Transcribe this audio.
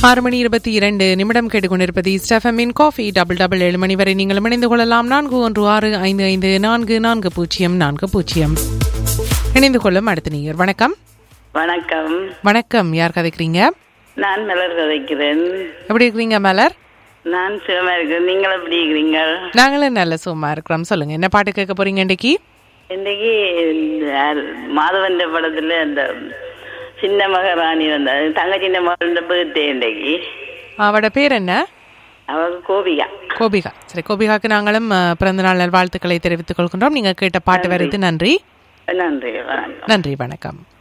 ஆறு மணி இருபத்தி இரண்டு நிமிடம் கேட்டுக்கொண்டிருப்பது ஸ்டெஃபமின் காஃபி டபுள் டபுள் ஏழு மணி வரை நீங்கள் இணைந்து கொள்ளலாம் நான்கு ஒன்று ஆறு ஐந்து ஐந்து நான்கு நான்கு பூஜ்ஜியம் நான்கு பூஜ்ஜியம் இணைந்து கொள்ளும் அடுத்த நீர் வணக்கம் வணக்கம் வணக்கம் யார் கதைக்கிறீங்க நான் மலர் கதைக்கிறேன் எப்படி இருக்கிறீங்க மலர் நான் சிவமா இருக்கிறேன் நீங்கள் எப்படி இருக்கிறீங்க நாங்களும் நல்ல சும்மா இருக்கிறோம் சொல்லுங்க என்ன பாட்டு கேட்க போறீங்க இன்னைக்கு இன்னைக்கு இந்த யார் மாதவன் படத்துல அந்த சின்ன மகாராணி வந்த தங்க சின்ன மகன் பர்த்டே இன்னைக்கு அவட பேர் என்ன அவங்க கோபிகா கோபிகா சரி கோபிகாக்கு நாங்களும் அஹ், பிறந்த நாள் வாழ்த்துக்களை தெரிவித்துக் கொள்கின்றோம் நீங்க கேட்ட பாட்டு வருது நன்றி நன்றி வணக்கம் நன்றி வணக்கம்